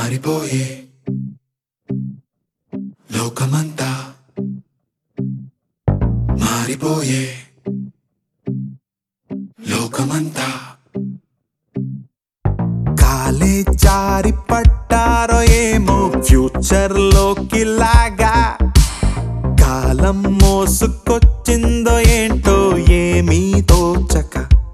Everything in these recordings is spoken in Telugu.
మారిపోయే లోకమంతా మారిపోయే లోకమంతా కాలే జారి పట్టారో ఏమో ఫ్యూచర్ లోకి లాగా కాలం మోసుకొచ్చిందో ఏంటో ఏమీ తోచక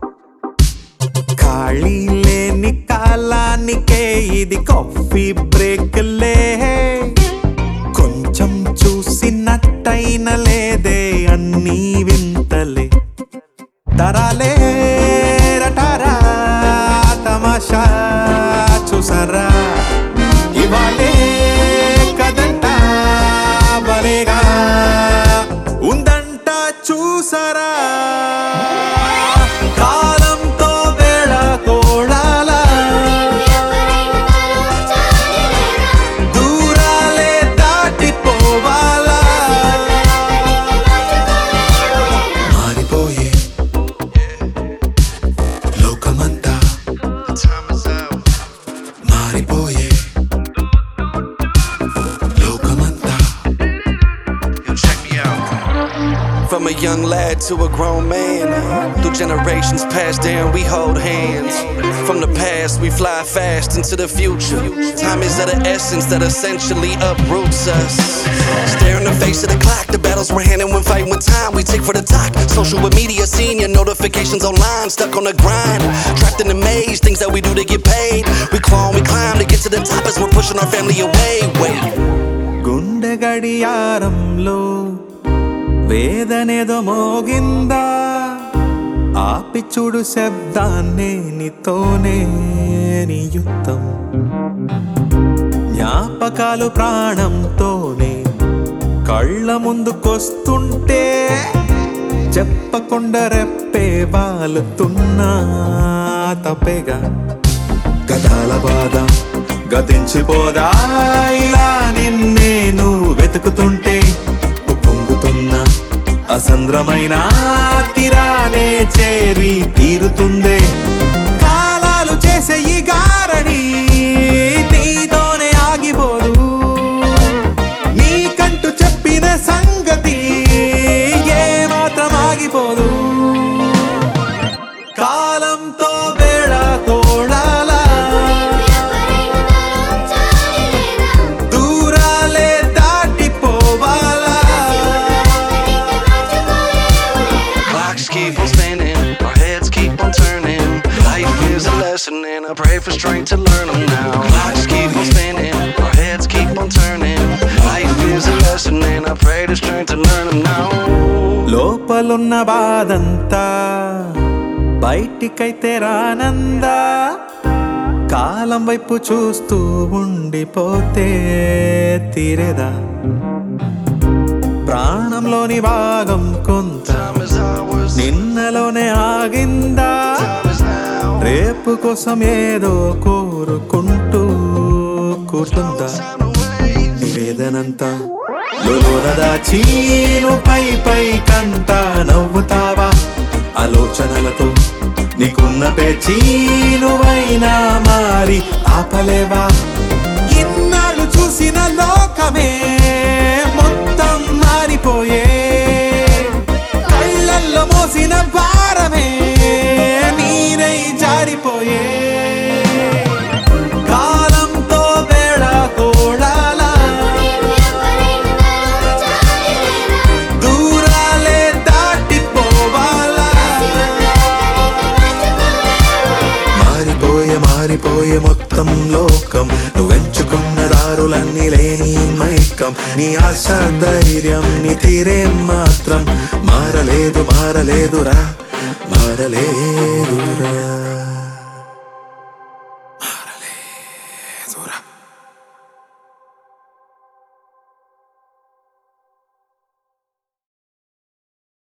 ఖాళీ లేని కాలానికే ఇది కాఫీ బ్రేక్లే కొంచెం చూసినట్టయిన లేదే అన్నీ వింతలే తరాలే రటారా తమాషా చూసారా ఇవాళే కదంట బలేగా ఉందంట చూసారా కాలంతో వేళ తోడాలా దూరాలే దాటిపోవాలా మారిపోయే లోకమంతా మారిపోయే లోకమంతా From a young lad to a grown man, through generations passed down, we hold hands. From the past, we fly fast into the future. Time is of the essence that essentially uproots us. Stare in the face of the clock, the battles we're handing when fighting with time. We take for the talk. Social media, seeing your notifications online, stuck on the grind, trapped in the maze. Things that we do to get paid. We claw, we climb to get to the top as we're pushing our family away. Wait. గుండె గడియారంలో వేదనేదో మోగిందా ఆపిచుడు శబ్దాన్నే నీతోనే నీ యుద్ధం జ్ఞాపకాలు ప్రాణంతోనే కళ్ళ ముందుకొస్తుంటే చెప్పకుండా రెప్పే వాలుతున్నా తప్పేగా గదాల బాధ గతించిపోదా ఇలా నిన్నే నువ్వు వెతుకుతుంటే పొంగుతున్న అసంద్రమైన తీరానే చేరి తీరుతుందే కాలాలు చేసే ఈ గారడి నీతోనే ఆగిపోదు నీకంటూ చెప్పిన సంగతి ఏ మాత్రం ఆగిపోదు కాలంతో వేళ తోడాలా దూరాలే దాటిపోవాలా Clocks keep on spinning, our heads keep on turning. Life is a lesson, and I pray for strength to learn them now. Clocks keep on spinning, our heads keep on turning. Life is a lesson, and I pray the strength to learn them now. లోపలున్న బాధంతా బయటికైతే రానందా కాలం వైపు చూస్తూ ఉండిపోతే తీరేదా ప్రాణంలోని భాగం కొంత Time is ours, నిన్నలోనే ఆగిందా time is now. రేపు కోసం ఏదో కోరుకుంటూ కూర్చుందా Time to wait. నివేదనంతా లోన దాచి నువ్వు పై పై కంతా నవ్వుతావా ఆలోచనలతో నీకున్న పేచి నువ్వైనా మారి ఆపలేవా ఇన్నాళ్ళు చూసిన లోకమే మొత్తం మారిపోయే కళ్ళల్లో మోసిన భారమే నీనై జారిపోయే కాలంతో వేళ తోడాలా దూరాలే దాటిపోవాలా మారిపోయే మారిపోయే మొత్తం లోకం నువ్వెంచుకున్న దారులన్నీ లేని మైకం నీ ఆశ ధైర్యం నీ తీరే మాత్రం మారలేదు మారలేదురా మారలేదురా మారలేదురా